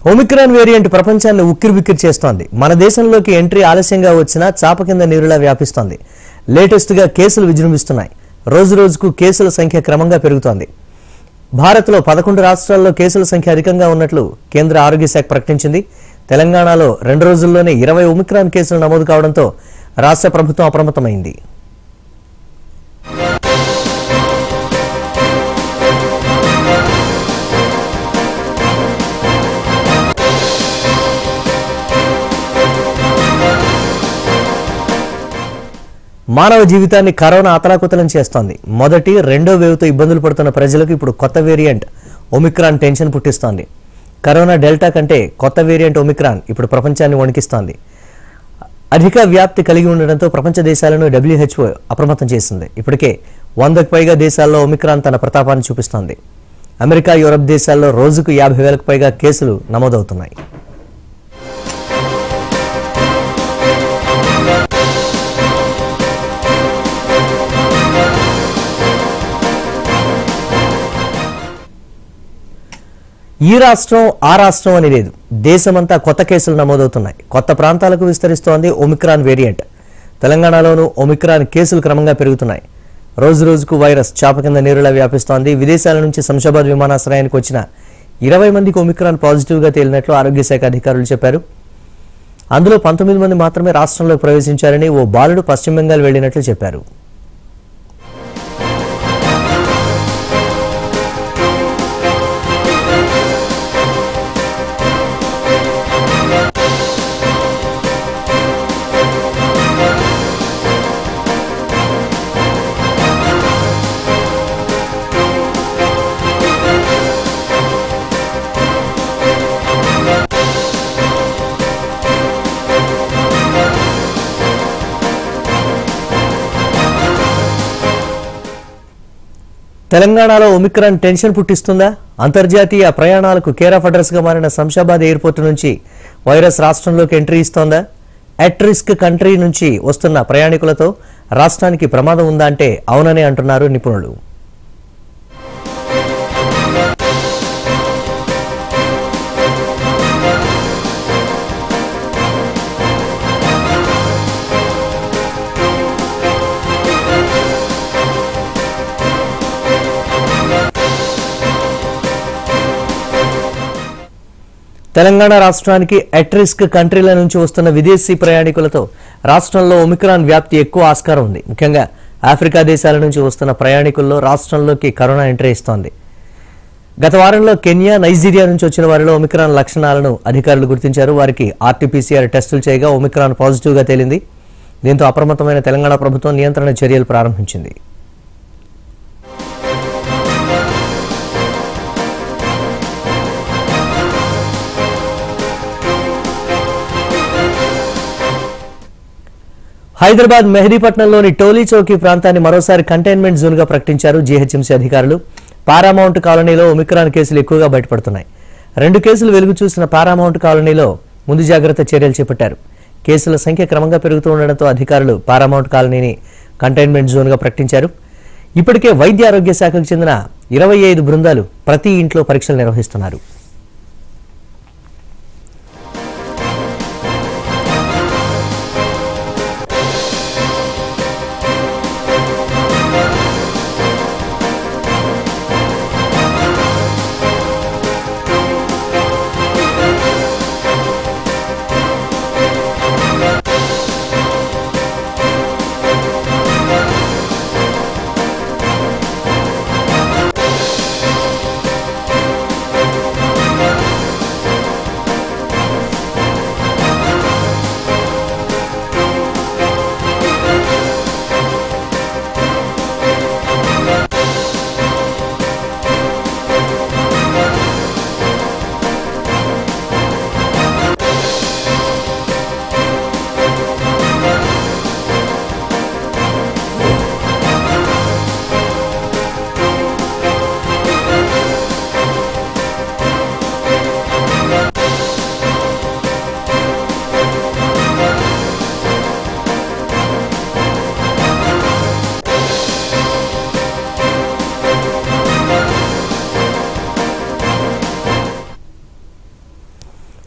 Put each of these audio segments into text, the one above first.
Omicron variant ప్రపంచాన్ని ఉక్కిరిబిక్కిరి చేస్తోంది మన దేశంలోకి ఎంట్రీ ఆలస్యంగా వచ్చినా చాప కింద నీరులా వ్యాపిస్తోంది లేటెస్ట్ గా కేసులు విజృంభిస్తున్నాయి రోజు రోజుకు కేసుల సంఖ్య క్రమంగా పెరుగుతోంది భారత్లో పదకొండు రాష్ట్రాల్లో కేసుల సంఖ్య అధికంగా ఉన్నట్లు కేంద్ర ఆరోగ్య శాఖ ప్రకటించింది తెలంగాణలో రెండు రోజుల్లోనే ఇరవై ఒమిక్రాన్ కేసులు నమోదు కావడంతో రాష్ట్ర ప్రభుత్వం అప్రమత్తమైంది మానవ జీవితాన్ని కరోనా అతలాకుతలం చేస్తోంది మొదటి రెండో వేవ్తో ఇబ్బందులు పడుతున్న ప్రజలకు ఇప్పుడు కొత్త వేరియంట్ ఒమిక్రాన్ టెన్షన్ పుట్టిస్తోంది కరోనా డెల్టా కంటే కొత్త వేరియంట్ ఒమిక్రాన్ ఇప్పుడు ప్రపంచాన్ని వణికిస్తోంది అధిక వ్యాప్తి కలిగి ఉండడంతో ప్రపంచ దేశాలను డబ్ల్యూహెచ్ఓ అప్రమత్తం చేసింది ఇప్పటికే వందకు పైగా దేశాల్లో ఒమిక్రాన్ తన ప్రతాపాన్ని చూపిస్తోంది అమెరికా యూరప్ దేశాల్లో రోజుకు యాభై వేలకు పైగా కేసులు నమోదవుతున్నాయి ఈ రాష్ట్రం ఆ రాష్ట్రం అని లేదు దేశమంతా కొత్త కేసులు నమోదవుతున్నాయి కొత్త ప్రాంతాలకు విస్తరిస్తోంది ఒమిక్రాన్ వేరియంట్ తెలంగాణలోనూ ఒమిక్రాన్ కేసులు క్రమంగా పెరుగుతున్నాయి రోజు రోజుకు వైరస్ చాప కింద నీరులా వ్యాపిస్తోంది విదేశాల నుంచి శంషాబాద్ విమానాశ్రయానికి వచ్చిన ఇరవై మందికి ఒమిక్రాన్ పాజిటివ్గా తేలినట్లు ఆరోగ్య శాఖ అధికారులు చెప్పారు అందులో పంతొమ్మిది మంది మాత్రమే రాష్ట్రంలోకి ప్రవేశించారని ఓ బాలుడు పశ్చిమ బెంగాల్ వెళ్లినట్లు చెప్పారు తెలంగాణలో ఒమిక్రాన్ టెన్షన్ పుట్టిస్తుందా అంతర్జాతీయ ప్రయాణాలకు కేర్ ఆఫ్ అడ్రస్ గా మారిన శంషాబాద్ ఎయిర్పోర్ట్ నుంచి వైరస్ రాష్ట్రంలోకి ఎంట్రీ ఇస్తోందా అట్ రిస్క్ కంట్రీ నుంచి వస్తున్న ప్రయాణికులతో రాష్ట్రానికి ప్రమాదం ఉందా అంటే అవునని అంటున్నారు నిపుణులు తెలంగాణ రాష్ట్రానికి అట్ రిస్క్ కంట్రీల నుంచి వస్తున్న విదేశీ ప్రయాణికులతో రాష్ట్రంలో ఒమిక్రాన్ వ్యాప్తి ఎక్కువ ఆస్కారం ఉంది ముఖ్యంగా ఆఫ్రికా దేశాల నుంచి వస్తున్న ప్రయాణికుల్లో రాష్ట్రంలోకి కరోనా ఎంట్రీ ఇస్తోంది గత వారంలో కెన్యా నైజీరియా నుంచి వచ్చిన వారిలో ఒమిక్రాన్ లక్షణాలను అధికారులు గుర్తించారు వారికి ఆర్టీపీసీఆర్ టెస్టులు చేయగా ఒమిక్రాన్ పాజిటివ్గా తేలింది దీంతో అప్రమత్తమైన తెలంగాణ ప్రభుత్వం నియంత్రణ చర్యలు ప్రారంభించింది హైదరాబాద్ మెహదీపట్నంలోని టోలీ చౌకీ ప్రాంతాన్ని మరోసారి కంటైన్మెంట్ జోన్ గా ప్రకటించారు జీహెచ్ఎంసీ అధికారులు పారామౌంట్ కాలనీలో ఒమిక్రాన్ కేసులు ఎక్కువగా బయటపడుతున్నాయి రెండు కేసులు వెలుగు చూసిన పారామౌంట్ కాలనీలో ముందు జాగ్రత్త చర్యలు చేపట్టారు కేసుల సంఖ్య క్రమంగా పెరుగుతూ ఉండడంతో అధికారులు పారామౌంట్ కాలనీని కంటైన్మెంట్ జోన్ గా ప్రకటించారు ఇప్పటికే వైద్య ఆరోగ్య శాఖకు చెందిన ఇరవై ఐదు బృందాలు ప్రతి ఇంట్లో పరీక్షలు నిర్వహిస్తున్నారు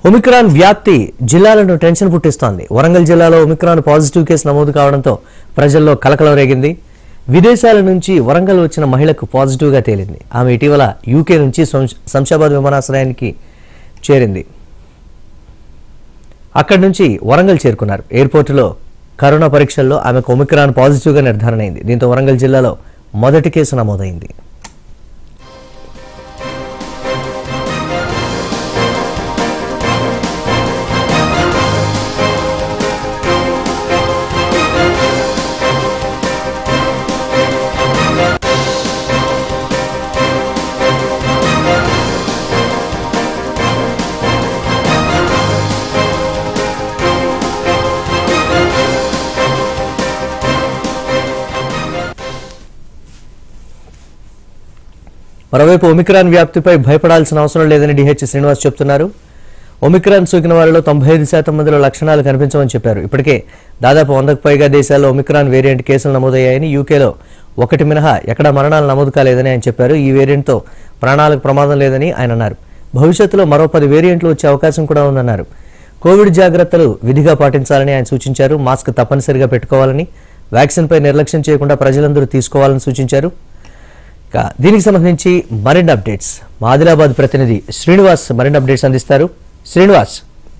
ఒమిక్రాన్ వ్యాప్తి జిల్లాలను టెన్షన్ పుట్టిస్తోంది వరంగల్ జిల్లాలో ఒమిక్రాన్ పాజిటివ్ కేసు నమోదు కావడంతో ప్రజల్లో కలకలం రేగింది విదేశాల నుంచి వరంగల్ వచ్చిన మహిళకు పాజిటివ్గా తేలింది ఆమె ఇటీవల యూకే నుంచి శంష- శంషాబాద్ విమానాశ్రయానికి చేరింది అక్కడి నుంచి వరంగల్ చేరుకున్నారు ఎయిర్పోర్టులో కరోనా పరీక్షల్లో ఆమెకు ఒమిక్రాన్ పాజిటివ్గా నిర్ధారణ అయింది దీంతో వరంగల్ జిల్లాలో మొదటి కేసు నమోదైంది మరోవైపు ఒమిక్రాన్ వ్యాప్తిపై భయపడాల్సిన అవసరం లేదని డిహెచ్ శ్రీనివాస్ చెప్తున్నారు ఒమిక్రాన్ సోకిన వారిలో తొంభై ఐదు శాతం మందిలో లక్షణాలు కనిపించవని చెప్పారు ఇప్పటికే దాదాపు వందకు పైగా దేశాల్లో ఒమిక్రాన్ వేరియంట్ కేసులు నమోదయ్యాయని యూకేలో ఒకటి మినహా ఎక్కడా మరణాలు నమోదు కాలేదని ఆయన చెప్పారు ఈ వేరియంట్తో ప్రాణాలకు ప్రమాదం లేదని ఆయన అన్నారు భవిష్యత్తులో మరో పది వేరియంట్లు వచ్చే అవకాశం కూడా ఉందన్నారు కోవిడ్ జాగ్రత్తలు విధిగా పాటించాలని ఆయన సూచించారు మాస్క్ తప్పనిసరిగా పెట్టుకోవాలని వ్యాక్సిన్పై నిర్లక్ష్యం చేయకుండా ప్రజలందరూ తీసుకోవాలని సూచించారు ఇక దీనికి సంబంధించి మరిన్ని అప్డేట్స్ మా ఆదిలాబాద్ ప్రతినిధి శ్రీనివాస్ మరిన్ని అప్డేట్స్ అందిస్తారు శ్రీనివాస్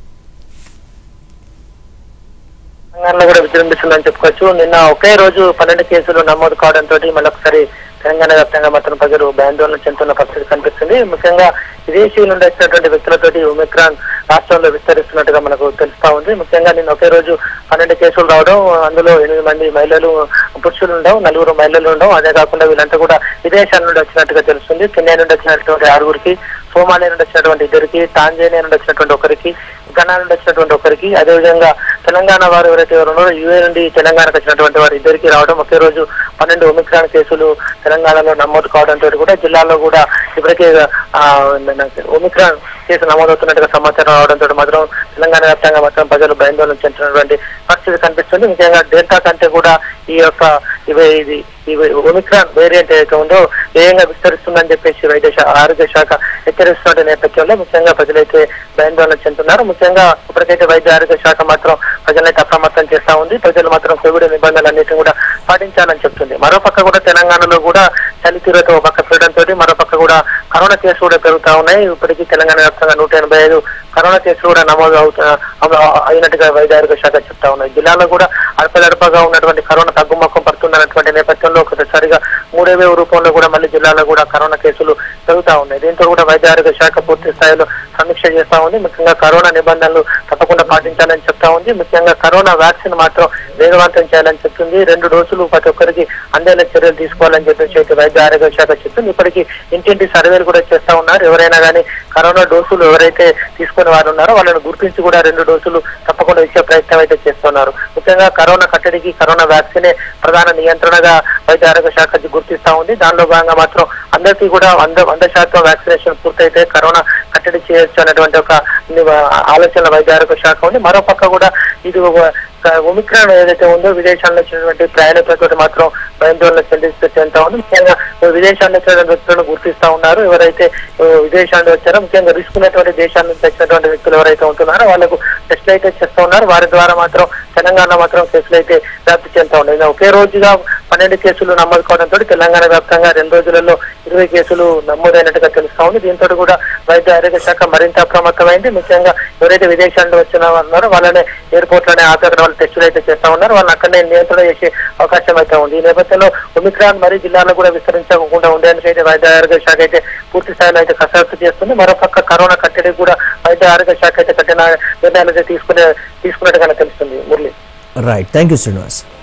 తెలంగాణలో కూడా విజృంభిస్తుందని చెప్పుకోవచ్చు నిన్న ఒకే రోజు పన్నెండు కేసులు నమోదు కావడంతో మళ్ళొకసారి తెలంగాణ వ్యాప్తంగా మాత్రం ప్రజలు భయాందోళన చెందుతున్న పరిస్థితి కనిపిస్తుంది ముఖ్యంగా విదేశీ నుండి వచ్చినటువంటి వ్యక్తులతోటి ఒమిక్రాన్ రాష్ట్రంలో విస్తరిస్తున్నట్టుగా మనకు తెలుస్తా ఉంది ముఖ్యంగా నిన్న ఒకే రోజు పన్నెండు కేసులు రావడం అందులో ఎనిమిది మంది మహిళలు పురుషులు ఉండవు నలుగురు మహిళలు ఉండవు అదే కాకుండా వీళ్ళంతా కూడా విదేశాల నుండి వచ్చినట్టుగా తెలుస్తుంది కెన్యా నుండి వచ్చినటువంటి ఆరుగురికి సోమాలియా నుండి వచ్చినటువంటి ఇద్దరికి టాంజానియా నుండి వచ్చినటువంటి ఒకరికి ఘనా నుండి వచ్చినటువంటి ఒకరికి అదేవిధంగా తెలంగాణ వారు ఎవరైతే ఎవరు ఉన్నారో యూఏ నుండి తెలంగాణకు వచ్చినటువంటి వారు ఇద్దరికి రావడం ఒకే రోజు పన్నెండు ఒమిక్రాన్ కేసులు తెలంగాణలో నమోదు కావడంతో కూడా జిల్లాలో కూడా ఇప్పటికే ఆ, ఒమిక్రాన్ కేసు నమోదవుతున్నట్టుగా సమాచారం రావడంతో మాత్రం తెలంగాణ వ్యాప్తంగా మాత్రం ప్రజలు భయాందోళన చెందుతున్నటువంటి పరిస్థితి కనిపిస్తుంది ముఖ్యంగా డెల్టా కంటే కూడా ఈ యొక్క ఇవి ఇది ఇవి ఒమిక్రాన్ వేరియంట్ ఏదైతే ఉందో వేగంగా విస్తరిస్తుందని చెప్పేసి వైద్య శా- ఆరోగ్య శాఖ హెచ్చరిస్తున్న నేపథ్యంలో ముఖ్యంగా ప్రజలైతే భయాందోళన చెందుతున్నారు ముఖ్యంగా ఇప్పటికైతే వైద్య ఆరోగ్య శాఖ మాత్రం ప్రజలైతే అప్రమత్తం చేస్తా ఉంది ప్రజలు మాత్రం కోవిడ్ నిబంధనలన్నింటినీ కూడా పాటించాలని చెప్తుంది మరోపక్క కూడా తెలంగాణలో కూడా చలి తీవ్రత ఒక పక్క పెరగడంతో మరోపక్క కూడా కరోనా కేసులు కూడా పెరుగుతా ఉన్నాయి ఇప్పటికీ తెలంగాణ వ్యాప్తంగా నూట ఎనభై ఐదు కరోనా కేసులు కూడా నమోదు అవుతా అవ- అయినట్టుగా వైద్య ఆరోగ్య శాఖ చెప్తా ఉన్నాయి జిల్లాలో కూడా అల్పదడపగా ఉన్నటువంటి కరోనా తగ్గుముఖం పడుతున్నటువంటి నేపథ్యంలో ఒకసారిగా మూడే వేల రూపంలో కూడా మళ్ళీ జిల్లాలో కూడా కరోనా కేసులు పెరుగుతా ఉన్నాయి దీంతో కూడా వైద్య ఆరోగ్య శాఖ పూర్తి స్థాయిలో సమీక్ష చేస్తా ఉంది ముఖ్యంగా కరోనా నిబంధనలు తప్పకుండా పాటించాలని చెప్తా ఉంది ముఖ్యంగా కరోనా వ్యాక్సిన్ మాత్రం వేగవంతం చేయాలని చెప్తుంది రెండు డోసులు ప్రతి ఒక్కరికి అందేలా చర్యలు తీసుకోవాలని చెప్పేసి అయితే వైద్య ఆరోగ్య శాఖ చెప్తుంది ఇప్పటికీ ఇంటింటి సర్వేలు కూడా చేస్తా ఉన్నారు ఎవరైనా కానీ కరోనా డోసులు ఎవరైతే తీసుకునే వారు ఉన్నారో వాళ్ళని గుర్తించి కూడా రెండు డోసులు తప్పకుండా ఇచ్చే ప్రయత్నం అయితే చేస్తున్నారు ముఖ్యంగా కరోనా కట్టడికి కరోనా వ్యాక్సినే ప్రధాన నియంత్రణగా వైద్య ఆరోగ్య శాఖ గుర్తిస్తా ఉంది దానిలో భాగంగా మాత్రం అందరికీ కూడా వంద వంద శాతం వ్యాక్సినేషన్ పూర్తయితే కరోనా కట్టడి చేయొచ్చు అనేటువంటి ఒక ని- ఆలోచన వైద్య ఆరోగ్య శాఖ ఉంది మరో పక్క కూడా ఇది ఒక క- ఒమిక్రాన్ ఏదైతే ఉందో విదేశాల్లో వచ్చినటువంటి ప్రయాణికులతో మాత్రం భయాందోళన చెందిస్తూ చెందుతా ఉంది ముఖ్యంగా విదేశాల నుంచి వచ్చిన వ్యక్తులను గుర్తిస్తా ఉన్నారు ఎవరైతే ఆ, విదేశాల నుంచి వచ్చారో ముఖ్యంగా రిస్క్ ఉన్నటువంటి దేశాల నుంచి వచ్చినటువంటి వ్యక్తులు ఎవరైతే ఉంటున్నారో వాళ్ళకు టెస్టులు అయితే చేస్తూ ఉన్నారు వారి ద్వారా మాత్రం తెలంగాణ మాత్రం కేసులు అయితే వ్యాప్తి చెందుతా ఉన్నాయి ఇలా ఒకే రోజుగా పన్నెండు కేసులు నమోదు కావడంతో తెలంగాణ వ్యాప్తంగా రెండు రోజులలో ఇరవై కేసులు నమోదైనట్టుగా తెలుస్తా ఉంది దీంతో కూడా వైద్య ఆరోగ్య శాఖ మరింత అప్రమత్తమైంది ముఖ్యంగా ఎవరైతే విదేశాల నుంచి వచ్చిన వాళ్ళు ఉన్నారో వాళ్ళని ఎయిర్పోర్ట్ లోనే ఆపి అక్కడ వాళ్ళు టెస్టులు అయితే చేస్తా ఉన్నారు వాళ్ళని అక్కడనే నియంత్రణ చేసే అవకాశం అయితే ఉంది ఈ నేపథ్యంలో ఒమిక్రాన్ మరి జిల్లాలో కూడా విస్తరించకుండా ఉండేందుకు అయితే వైద్య ఆరోగ్య శాఖ అయితే పూర్తి స్థాయిలో అయితే కసరత్తు చేస్తుంది మరోపక్క కరోనా కట్టడి కూడా వైద్య ఆరోగ్య శాఖ అయితే కఠిన నిర్ణయాలు అయితే తీసుకునే తీసుకున్నట్టుగానే తెలుస్తుంది Murali right thank you Srinivas